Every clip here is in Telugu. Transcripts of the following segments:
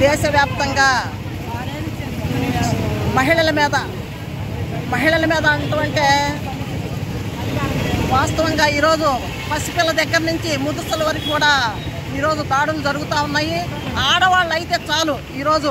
దేశవ్యాప్తంగా మహిళల మీద మహిళల మీద అంటే వాస్తవంగా ఈరోజు పసిపిల్ల దగ్గర నుంచి ముదుసల వరకు కూడా ఈరోజు దాడులు జరుగుతూ ఉన్నాయి ఆడవాళ్ళు అయితే చాలు ఈరోజు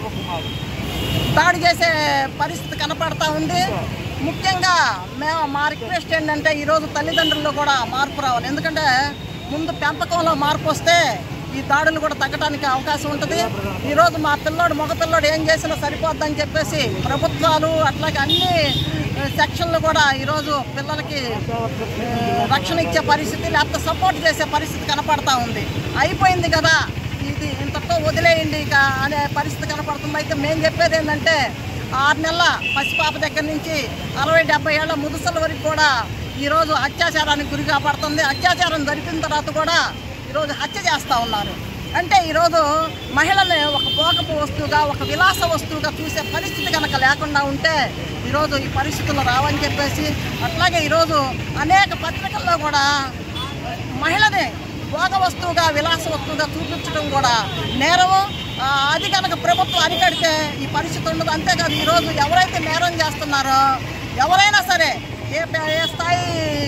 దాడి చేసే పరిస్థితి కనపడతా ఉంది ముఖ్యంగా మేము మా రిక్వెస్ట్ ఏంటంటే ఈరోజు తల్లిదండ్రుల్లో కూడా మార్పు రావాలి ఎందుకంటే ముందు పెంపకంలో మార్పు వస్తే ఈ దాడులు కూడా తగ్గడానికి అవకాశం ఉంటుంది ఈరోజు మా పిల్లోడు మగ పిల్లోడు ఏం చేసినా సరిపోద్దని చెప్పేసి ప్రభుత్వాలు అట్లాగే అన్ని ఆ, సెక్షన్లు కూడా ఈరోజు పిల్లలకి ఆ, రక్షణ ఇచ్చే పరిస్థితి లేకపోతే సపోర్ట్ చేసే పరిస్థితి కనపడతా ఉంది అయిపోయింది కదా ఇది ఇంతతో వదిలేయండి ఇక అనే పరిస్థితి కనపడుతుంది అయితే మేము చెప్పేది ఏంటంటే ఆరు నెలల పసిపాప దగ్గర నుంచి అరవై డెబ్బై ఏళ్ళ ముదుసల వరకు కూడా ఈరోజు అత్యాచారానికి గురి కాబడుతుంది అత్యాచారం జరిపిన తర్వాత కూడా ఈరోజు హత్య చేస్తూ ఉన్నారు అంటే ఈరోజు మహిళల్ని ఒక పోకపు వస్తువుగా ఒక విలాస వస్తువుగా చూసే పరిస్థితి కనుక లేకుండా ఉంటే ఈరోజు ఈ పరిస్థితులు రావని చెప్పేసి అట్లాగే ఈరోజు అనేక పత్రికల్లో కూడా మహిళని భోగ వస్తువుగా విలాస వస్తువుగా చూపించడం కూడా నేరము ఆ, అది కనుక ప్రభుత్వం అరికడితే ఈ పరిస్థితి ఉండదు అంతేకాదు ఈరోజు ఎవరైతే నేరం చేస్తున్నారో ఎవరైనా సరే ఏ పే- ఏ స్థాయి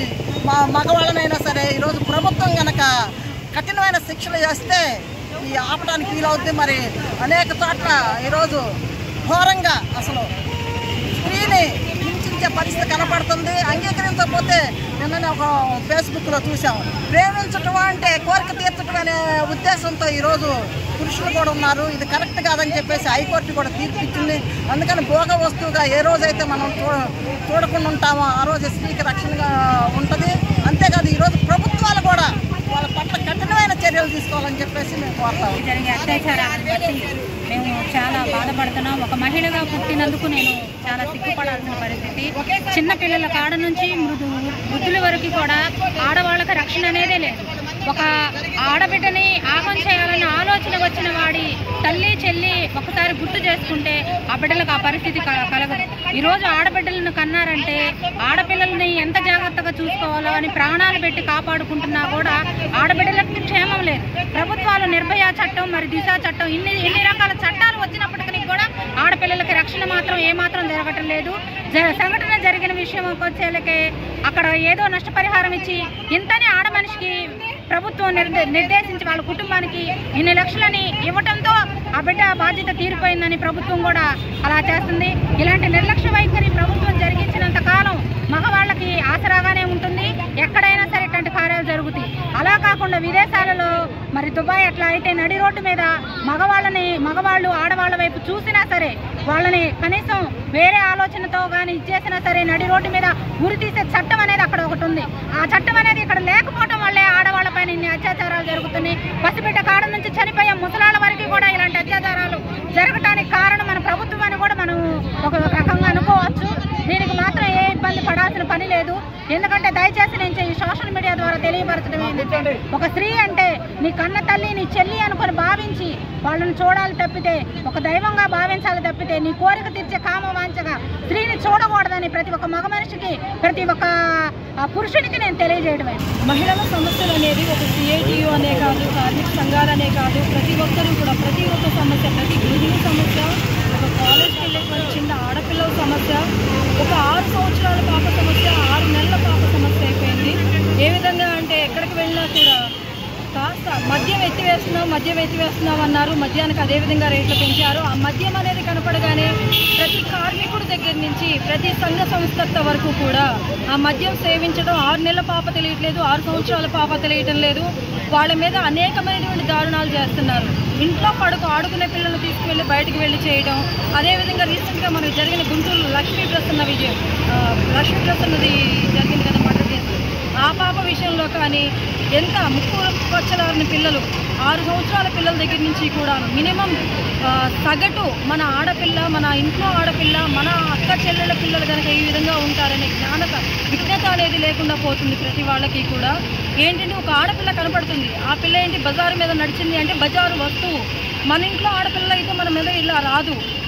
మా మగవాళ్ళనైనా సరే ఈరోజు ప్రభుత్వం కనుక కఠినమైన శిక్షలు చేస్తే ఈ ఆపడానికి వీలవుద్ది మరి అనేక చోట్ల ఈరోజు ఘోరంగా అసలు స్త్రీని హింసించే పరిస్థితి కనపడుతుంది అంగీకరించకపోతే నిన్ననే ఒక ఫేస్బుక్లో చూసాం ప్రేమించటం అంటే కోరిక తీర్చడం అనే ఉద్దేశంతో ఈరోజు పురుషులు కూడా ఉన్నారు ఇది కరెక్ట్ కాదని చెప్పేసి హైకోర్టు కూడా తీర్పు ఇచ్చింది అందుకని భోగ వస్తువుగా ఏ రోజైతే మనం చూ చూడకుండా ఉంటామో ఆ రోజు స్త్రీకి రక్షణగా ఉంటుంది అంతేకాదు ఈరోజు ప్రభుత్వాలు కూడా వాళ్ళ పట్ల కఠినమైన చర్యలు తీసుకోవాలని చెప్పేసి మేము కోరుతాము జరిగే అత్యాచారాలను బట్టి మేము చాలా బాధపడుతున్నాం ఒక మహిళగా పుట్టినందుకు నేను చాలా సిగ్గుపడాల్సిన పరిస్థితి చిన్న పిల్లల కాడ నుంచి మృదు వృద్ధుల వరకు కూడా ఆడవాళ్ళకి రక్షణ అనేదే లేదు ఒక ఆడబిడ్డని ఆగం చేయాలన్న ఆలోచన వచ్చిన వాడి తల్లి చెల్లి ఒకసారి గుర్తు చేసుకుంటే ఆ బిడ్డలకు ఆ పరిస్థితి క- కలగదు ఈరోజు ఆడబిడ్డలను కన్నారంటే ఆడపిల్లల్ని ఎంత జాగ్రత్తగా చూసుకోవాలో అని ప్రాణాలు పెట్టి కాపాడుకుంటున్నా కూడా ఆడబిడ్డలకు క్షేమం లేదు ప్రభుత్వాలు నిర్భయ చట్టం మరి దిశ చట్టం ఇన్ని ఇన్ని రకాల చట్టాలు వచ్చినప్పటికీ కూడా ఆడపిల్లలకి రక్షణ మాత్రం ఏమాత్రం జరగటం లేదు జ- సంఘటన జరిగిన విషయం వచ్చేలకే అక్కడ ఏదో నష్టపరిహారం ఇచ్చి ఇంతనే ఆడ మనిషికి ప్రభుత్వం నిర్దే నిర్దేశించి వాళ్ళ కుటుంబానికి ఇన్ని లక్షలని ఇవ్వటంతో ఆ బిడ్డ బాధ్యత తీరిపోయిందని ప్రభుత్వం కూడా అలా చేస్తుంది ఇలాంటి నిర్లక్ష్య వైఖరి ప్రభుత్వం జరిగించినంత కాలం మగవాళ్ళకి ఆసరాగానే ఉంటుంది ఎక్కడైనా సరే ఇట్లాంటి కార్యాలు జరుగుతాయి అలా కాకుండా విదేశాలలో మరి దుబాయ్ అట్లా అయితే నడి రోడ్డు మీద మగవాళ్ళని మగవాళ్ళు ఆడవాళ్ళ వైపు చూసినా సరే వాళ్ళని కనీసం వేరే ఆలోచనతో కానీ ఇచ్చేసినా సరే నడి రోడ్డు మీద ఉరి తీసే చట్టం అనేది అక్కడ ఒకటి ఉంది ఆ చట్టం అనేది ఇక్కడ లేకపోవడం వల్లే ఆడవాళ్ళపైన ఇన్ని అత్యాచారాలు జరుగుతున్నాయి పసిబిడ్డ కాడ నుంచి చనిపోయే ముసలాళ్ళ వరకు కూడా ఇలాంటి అత్యాచారాలు జరగటానికి కారణం మన ప్రభుత్వం అని కూడా మనం ఒక రకంగా అనుకోవచ్చు దీనికి మాత్రం ఏ ఇబ్బంది పడాల్సిన పని లేదు ఎందుకంటే దయచేసి నేను ఈ సోషల్ మీడియా ద్వారా తెలియపరచడం ఏంటంటే ఒక స్త్రీ అంటే నీ కన్న తల్లి నీ చెల్లి అనుకొని భావించి వాళ్ళని చూడాలి తప్పితే ఒక దైవంగా భావించాలి తప్పితే నీ కోరిక తీర్చే కామ వాంచగా స్త్రీని చూడకూడదని ప్రతి ఒక్క మగ మనిషికి ప్రతి ఒక్క ఆ, పురుషునికి నేను తెలియజేయడమే మహిళల సమస్యలు అనేది ఒక సిఐటియు అనే కాదు కార్మిక సంఘాలనే కాదు ప్రతి ఒక్కరూ కూడా ప్రతి ఒక్క సమస్య ప్రతి గృహిణి సమస్య ఒక కాలేజ్కి వెళ్ళేటువంటి చిన్న ఆడపిల్లల సమస్య ఒక ఆరు సంవత్సరాల పాప సమస్య ఆరు నెలల పాప సమస్య అయిపోయింది ఏ విధంగా అంటే ఎక్కడికి వెళ్ళినా కూడా కాస్త మద్యం ఎత్తివేస్తున్నాం మద్యం ఎత్తివేస్తున్నాం అన్నారు మద్యానికి అదే విధంగా రేట్లు పెంచారు ఆ మద్యం అనేది కనపడగానే ప్రతి కార్మికుడి దగ్గర నుంచి ప్రతి సంఘ సంస్థ వరకు కూడా ఆ మద్యం సేవించడం ఆరు నెలల పాప తెలియట్లేదు ఆరు సంవత్సరాల పాప తెలియటం లేదు వాళ్ళ మీద అనేకమైనటువంటి దారుణాలు చేస్తున్నారు ఇంట్లో పడుకు ఆడుకునే పిల్లల్ని తీసుకువెళ్ళి బయటికి వెళ్ళి చేయడం అదేవిధంగా రీసెంట్గా మనకు జరిగిన గుంటూరు లక్ష్మీ ప్రసన్న విజయం ఆ, లక్ష్మీ ప్రసన్నది జరిగింది కదా మర్డర్ కేసు ఆ పాప విషయంలో కానీ ఎంత ముక్కు పచ్చలారిన పిల్లలు ఆరు సంవత్సరాల పిల్లల దగ్గర నుంచి కూడా మినిమం ఆ, సగటు మన ఆడపిల్ల మన ఇంట్లో ఆడపిల్ల మన అక్క చెల్లెళ్ళ పిల్లలు కనుక ఈ విధంగా ఉంటారనే జ్ఞానత విజ్ఞత అనేది లేకుండా పోతుంది ప్రతి వాళ్ళకి కూడా ఏంటంటే ఒక ఆడపిల్ల కనపడుతుంది ఆ పిల్ల ఏంటి బజారు మీద నడిచింది అంటే బజారు వస్తువు మన ఇంట్లో ఆడపిల్ల అయితే మన మీద ఇలా రాదు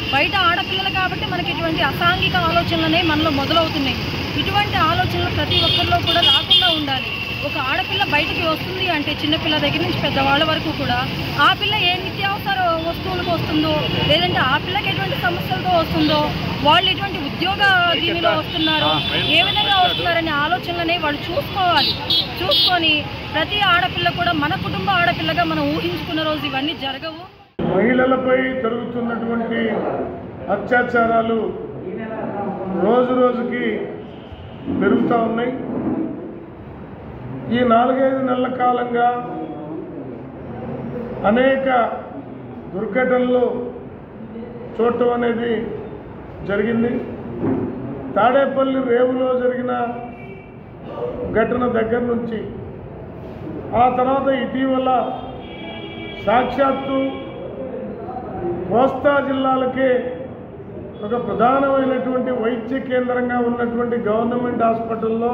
బయట ఆడపిల్లలు కాబట్టి మనకి ఇటువంటి అసాంఘిక ఆలోచనలు అనేవి మనలో మొదలవుతున్నాయి ఇటువంటి ఆలోచనలు ప్రతి ఒక్కరిలో కూడా రాకుండా ఉండాలి ఒక ఆడపిల్ల బయటికి వస్తుంది అంటే చిన్నపిల్ల దగ్గర నుంచి పెద్దవాళ్ళ వరకు కూడా ఆ పిల్ల ఏ నిత్యావసర వస్తువులకు వస్తుందో లేదంటే ఆ పిల్లకి ఎటువంటి సమస్యలతో వస్తుందో వాళ్ళు ఎటువంటి ఉద్యోగ దీనిలో వస్తున్నారు ఏ విధంగా వస్తున్నారనే ఆలోచనలనే వాళ్ళు చూసుకోవాలి చూసుకొని ప్రతి ఆడపిల్ల కూడా మన కుటుంబ ఆడపిల్లగా మనం ఊహించుకున్న రోజు ఇవన్నీ జరగవు మహిళలపై జరుగుతున్నటువంటి అత్యాచారాలు రోజు రోజుకి పెరుగుతూ ఉన్నాయి ఈ నాలుగైదు నెలల కాలంగా అనేక దుర్ఘటనలు చూడటం అనేది జరిగింది తాడేపల్లి రేవులో జరిగిన ఘటన దగ్గర నుంచి ఆ తర్వాత ఇటీవల సాక్షాత్తు కోస్తా జిల్లాలకే ఒక ప్రధానమైనటువంటి వైద్య కేంద్రంగా ఉన్నటువంటి గవర్నమెంట్ హాస్పిటల్లో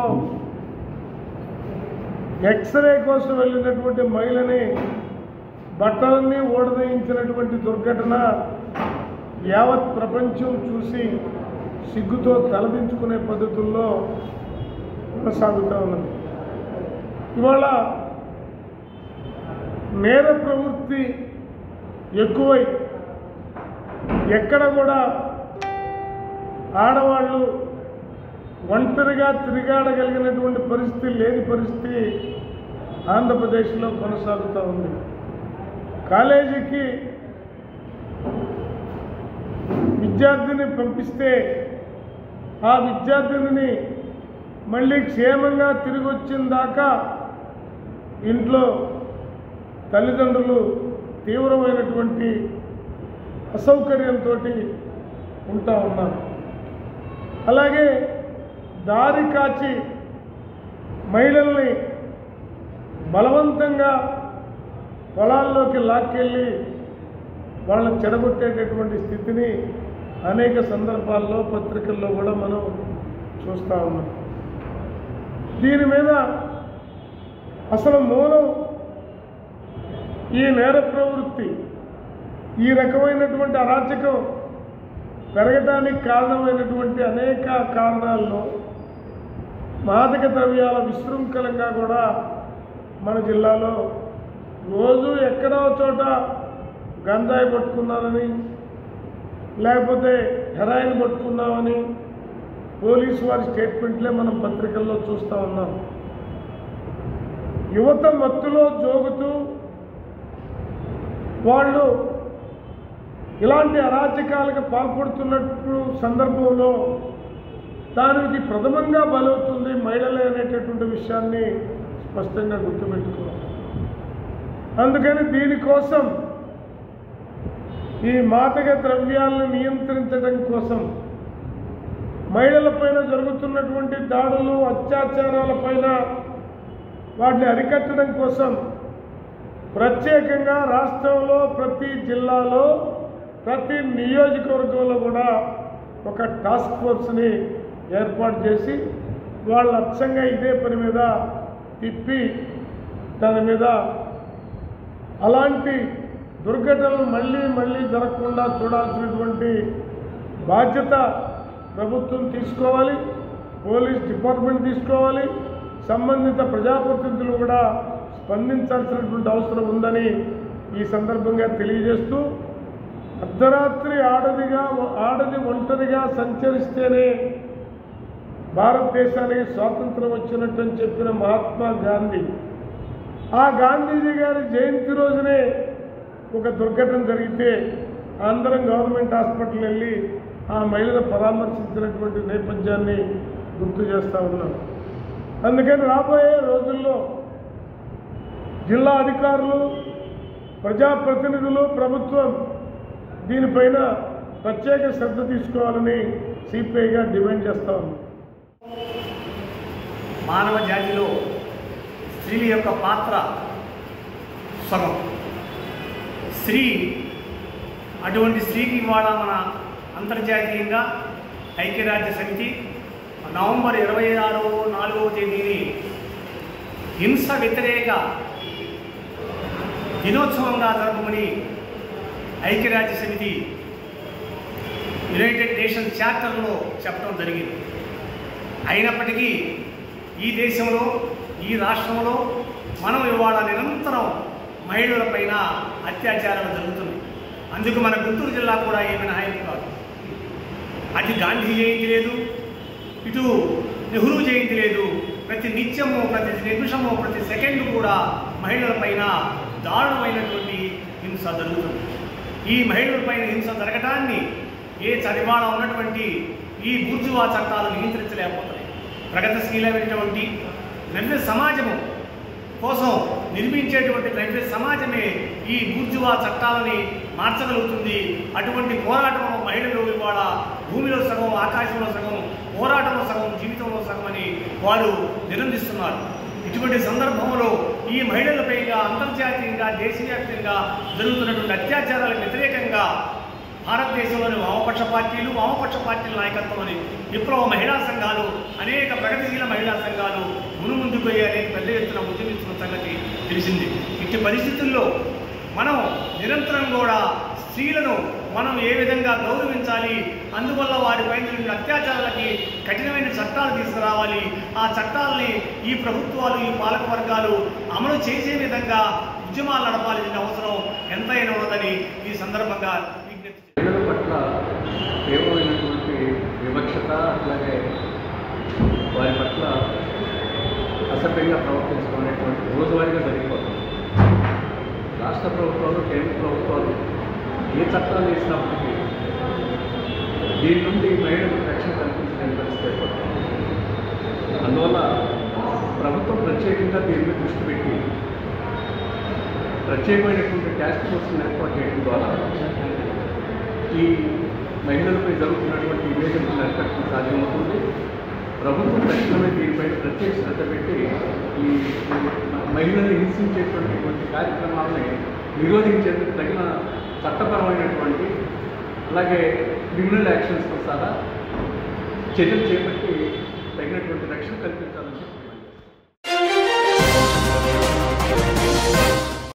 ఎక్స్రే కోసం వెళ్ళినటువంటి మహిళని బట్టలన్నీ ఓడదయించినటువంటి దుర్ఘటన యావత్ ప్రపంచం చూసి సిగ్గుతో తలదించుకునే పద్ధతుల్లో కొనసాగుతూ ఉన్నది ఇవాళ నేర ప్రవృత్తి ఎక్కువై ఎక్కడ కూడా ఆడవాళ్ళు ఒంటరిగా తిరిగాడగలిగినటువంటి పరిస్థితి లేని పరిస్థితి ఆంధ్రప్రదేశ్లో కొనసాగుతూ ఉంది కాలేజీకి విద్యార్థిని పంపిస్తే ఆ విద్యార్థిని మళ్ళీ క్షేమంగా తిరిగి వచ్చిన దాకా ఇంట్లో తల్లిదండ్రులు తీవ్రమైనటువంటి అసౌకర్యంతో ఉంటా ఉన్నారు అలాగే దారి కాచి మహిళల్ని బలవంతంగా పొలాల్లోకి లాక్కెళ్ళి వాళ్ళని చెడగొట్టేటటువంటి స్థితిని అనేక సందర్భాల్లో పత్రికల్లో కూడా మనం చూస్తూ ఉన్నాం దీని మీద అసలు మూలం ఈ నేర ప్రవృత్తి ఈ రకమైనటువంటి అరాచకం పెరగడానికి కారణమైనటువంటి అనేక కారణాల్లో మాదక ద్రవ్యాల విశృంఖలంగా కూడా మన జిల్లాలో రోజు ఎక్కడో చోట గంజాయి పట్టుకున్నారని లేకపోతే హెరాయిన్ పట్టుకున్నామని పోలీసు వారి స్టేట్మెంట్లే మనం పత్రికల్లో చూస్తూ ఉన్నాం యువత మత్తులో జోగుతూ వాళ్ళు ఇలాంటి అరాచకాలకు పాల్పడుతున్నట్టు సందర్భంలో దానికి ప్రథమంగా బలవుతుంది మహిళలే అనేటటువంటి విషయాన్ని స్పష్టంగా గుర్తుపెట్టుకోవాలి అందుకని దీనికోసం ఈ మాదక ద్రవ్యాలను నియంత్రించడం కోసం మహిళలపైన జరుగుతున్నటువంటి దాడులు అత్యాచారాలపైన వాటిని అరికట్టడం కోసం ప్రత్యేకంగా రాష్ట్రంలో ప్రతి జిల్లాలో ప్రతి నియోజకవర్గంలో కూడా ఒక టాస్క్ ఫోర్స్ని ఏర్పాటు చేసి వాళ్ళు అచ్చంగా ఇదే పని మీద తిప్పి దాని మీద అలాంటి దుర్ఘటనలు మళ్ళీ మళ్ళీ జరగకుండా చూడాల్సినటువంటి బాధ్యత ప్రభుత్వం తీసుకోవాలి పోలీస్ డిపార్ట్మెంట్ తీసుకోవాలి సంబంధిత ప్రజాప్రతినిధులు కూడా స్పందించాల్సినటువంటి అవసరం ఉందని ఈ సందర్భంగా తెలియజేస్తూ అర్ధరాత్రి ఆడదిగా ఆడది ఒంటరిగా సంచరిస్తేనే భారతదేశానికి స్వాతంత్రం వచ్చినట్టు అని చెప్పిన మహాత్మా గాంధీ ఆ గాంధీజీ గారి జయంతి రోజునే ఒక దుర్ఘటన జరిగితే అందరం గవర్నమెంట్ హాస్పిటల్ వెళ్ళి ఆ మహిళను పరామర్శించినటువంటి నేపథ్యాన్ని గుర్తు చేస్తూ ఉన్నాం అందుకని రాబోయే రోజుల్లో జిల్లా అధికారులు ప్రజాప్రతినిధులు ప్రభుత్వం దీనిపైన ప్రత్యేక శ్రద్ధ తీసుకోవాలని సిపిఐగా డిమాండ్ చేస్తా ఉన్నాం మానవ జాతిలో స్త్రీ యొక్క పాత్ర సగం స్త్రీ అటువంటి స్త్రీకి ఇవాళ మన అంతర్జాతీయంగా ఐక్యరాజ్య సమితి నవంబర్ ఇరవై ఆరు నాలుగవ తేదీని హింస వ్యతిరేక దినోత్సవంగా జరపమని ఐక్యరాజ్య సమితి యునైటెడ్ నేషన్స్ చార్టర్లో చెప్పడం జరిగింది అయినప్పటికీ ఈ దేశంలో ఈ రాష్ట్రంలో మనం ఇవాళ నిరంతరం మహిళలపైన అత్యాచారాలు జరుగుతున్నాయి అందుకు మన గుంటూరు జిల్లా కూడా ఏమి మినహాయింపు కాదు అటు గాంధీ జయంతి లేదు ఇటు నెహ్రూ జయంతి లేదు ప్రతి నిత్యము ప్రతి నిమిషము ప్రతి సెకండ్ కూడా మహిళలపైన దారుణమైనటువంటి హింస జరుగుతుంది ఈ మహిళలపైన హింస జరగటాన్ని ఏ చదివాడ ఉన్నటువంటి ఈ బూర్జువా చట్టాలు నియంత్రించలేకపోతున్నాయి ప్రగతిశీలమైనటువంటి నవ్య సమాజము కోసం నిర్మించేటువంటి ద్రవ్య సమాజమే ఈ బూర్జువా చట్టాలని మార్చగలుగుతుంది అటువంటి పోరాటంలో మహిళలు ఇవాళ భూమిలో సగం ఆకాశంలో సగం పోరాటంలో సగం జీవితంలో సగం అని వారు నిరందిస్తున్నారు ఇటువంటి సందర్భంలో ఈ మహిళలపైగా అంతర్జాతీయంగా దేశవ్యాప్తంగా జరుగుతున్నటువంటి అత్యాచారాలకు వ్యతిరేకంగా భారతదేశంలోని వామపక్ష పార్టీలు వామపక్ష పార్టీల నాయకత్వంలోని విప్లవ మహిళా సంఘాలు అనేక ప్రగతిశీల మహిళా సంఘాలు మునుముందుకు పోయి అనేక పెద్ద ఎత్తున ఉద్యమిస్తున్న సంగతి తెలిసింది ఇట్టి పరిస్థితుల్లో మనం నిరంతరం కూడా స్త్రీలను మనం ఏ విధంగా గౌరవించాలి అందువల్ల వారిపై జరిగిన అత్యాచారాలకి కఠినమైన చట్టాలు తీసుకురావాలి ఆ చట్టాలని ఈ ప్రభుత్వాలు ఈ పాలక వర్గాలు అమలు చేసే విధంగా ఉద్యమాలు నడపాల్సిన అవసరం ఎంతైనా ఉన్నదని ఈ సందర్భంగా విజ్ఞప్తి మహిళల పట్ల తీవ్రమైనటువంటి వివక్షత అట్లాగే వారి పట్ల అసభ్యంగా ప్రవర్తించడం అనేటువంటి రోజువారీగా జరిగిపోతుంది రాష్ట్ర ప్రభుత్వాలు కేంద్ర ప్రభుత్వాలు ఏ చట్టాలు వేసినప్పటికీ దీని నుండి మహిళలకు రక్షణ కల్పించలేని పరిస్థితి ఏర్పడుతుంది అందువల్ల ప్రభుత్వం ప్రత్యేకంగా దీని మీద దృష్టి పెట్టి ప్రత్యేకమైనటువంటి టాస్క్ ఫోర్స్ని ఏర్పాటు చేయడం ద్వారా ఈ మహిళలపై జరుగుతున్నటువంటి వివేచనలను అరికట్టడం సాధ్యమవుతుంది ప్రభుత్వం తక్షణమే దీనిపై ప్రత్యేక శ్రద్ధ పెట్టి ఈ మహిళల్ని హింసించేటువంటి కార్యక్రమాలని నిరోధించేందుకు తగిన చట్టపరమైనటువంటి అలాగే క్రిమినల్ యాక్షన్స్తో సహా చర్యలు చేపట్టి తగినటువంటి రక్షణ కల్పించాలి